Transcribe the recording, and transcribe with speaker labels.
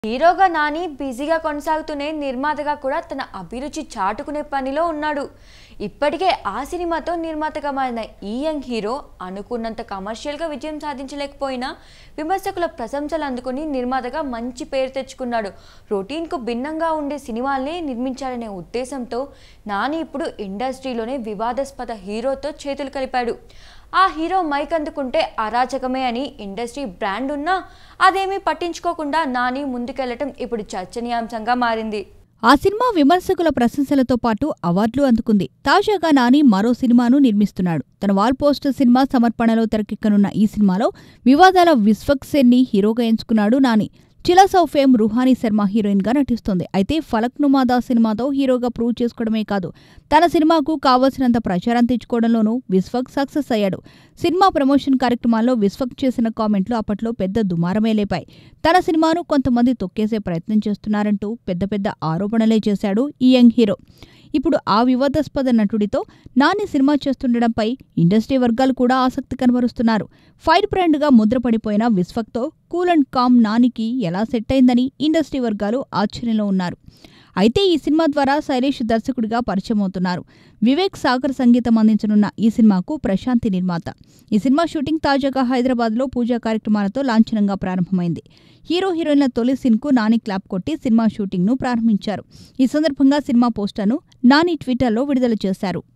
Speaker 1: హీరోగా నాని బిజీగా కొనసాగుతూనే నిర్మాతగా కూడా తన అభిరుచి చాటుకునే పనిలో ఉన్నాడు ఇప్పటికే ఆ సినిమాతో నిర్మాతగా మారిన ఈ యంగ్ హీరో అనుకున్నంత కమర్షియల్గా విజయం సాధించలేకపోయినా విమర్శకుల ప్రశంసలు అందుకుని నిర్మాతగా మంచి పేరు తెచ్చుకున్నాడు రొటీన్కు భిన్నంగా ఉండే సినిమాల్ని నిర్మించాలనే ఉద్దేశంతో నాని ఇప్పుడు ఇండస్ట్రీలోనే వివాదాస్పద హీరోతో చేతులు కలిపాడు ఆ హీరో మైక్ అందుకుంటే అరాచకమే అని ఇండస్ట్రీ బ్రాండ్ ఉన్నా అదేమీ పట్టించుకోకుండా నాని ముందుకెళ్లటం ఇప్పుడు చర్చనీయాంశంగా మారింది
Speaker 2: ఆ సినిమా విమర్శకుల ప్రశంసలతో పాటు అవార్డులు అందుకుంది తాజాగా నాని మరో సినిమాను నిర్మిస్తున్నాడు తన వాల్ పోస్టర్ సినిమా సమర్పణలో తెరకెక్కనున్న ఈ సినిమాలో వివాదాల విశ్వక్సేన్ని హీరోగా ఎంచుకున్నాడు నాని చిలస్ ఆఫ్ ఫేమ్ రుహానీ శర్మ హీరోయిన్ గా నటిస్తోంది అయితే ఫలక్ నుమాదా సినిమాతో హీరోగా ప్రూవ్ చేసుకోవడమే కాదు తన సినిమాకు కావలసినంత ప్రచారం తెచ్చుకోవడంలోనూ విశ్వక్ సక్సెస్ అయ్యాడు సినిమా ప్రమోషన్ కార్యక్రమాల్లో విశ్వక్ చేసిన కామెంట్లు అప్పట్లో పెద్ద దుమారమే లేపాయి తన సినిమాను కొంతమంది తొక్కేసే ప్రయత్నం చేస్తున్నారంటూ పెద్ద పెద్ద ఆరోపణలే చేశాడు ఈ యంగ్ హీరో ఇప్పుడు ఆ వివాదాస్పద నటుడితో నాని సినిమా చేస్తుండడంపై ఇండస్ట్రీ వర్గాలు కూడా ఆసక్తి కనబరుస్తున్నారు ఫైర్ బ్రాండ్గా ముద్రపడిపోయిన విశ్వక్తో కూల్ అండ్ కామ్ నానికి ఎలా సెట్ అయిందని ఇండస్ట్రీ వర్గాలు ఆశ్చర్యంలో ఉన్నారు అయితే ఈ సినిమా ద్వారా శైలేష్ దర్శకుడిగా పరిచయం అవుతున్నారు వివేక్ సాగర్ సంగీతం అందించనున్న ఈ సినిమాకు ప్రశాంతి నిర్మాత ఈ సినిమా షూటింగ్ తాజాగా హైదరాబాద్లో పూజా కార్యక్రమాలతో లాంఛనంగా ప్రారంభమైంది హీరో హీరోయిన్ల తొలి సీన్కు నాని క్లాప్ కొట్టి సినిమా షూటింగ్ను ప్రారంభించారు ఈ సందర్భంగా సినిమా పోస్టర్ను నాని ట్విట్టర్లో విడుదల చేశారు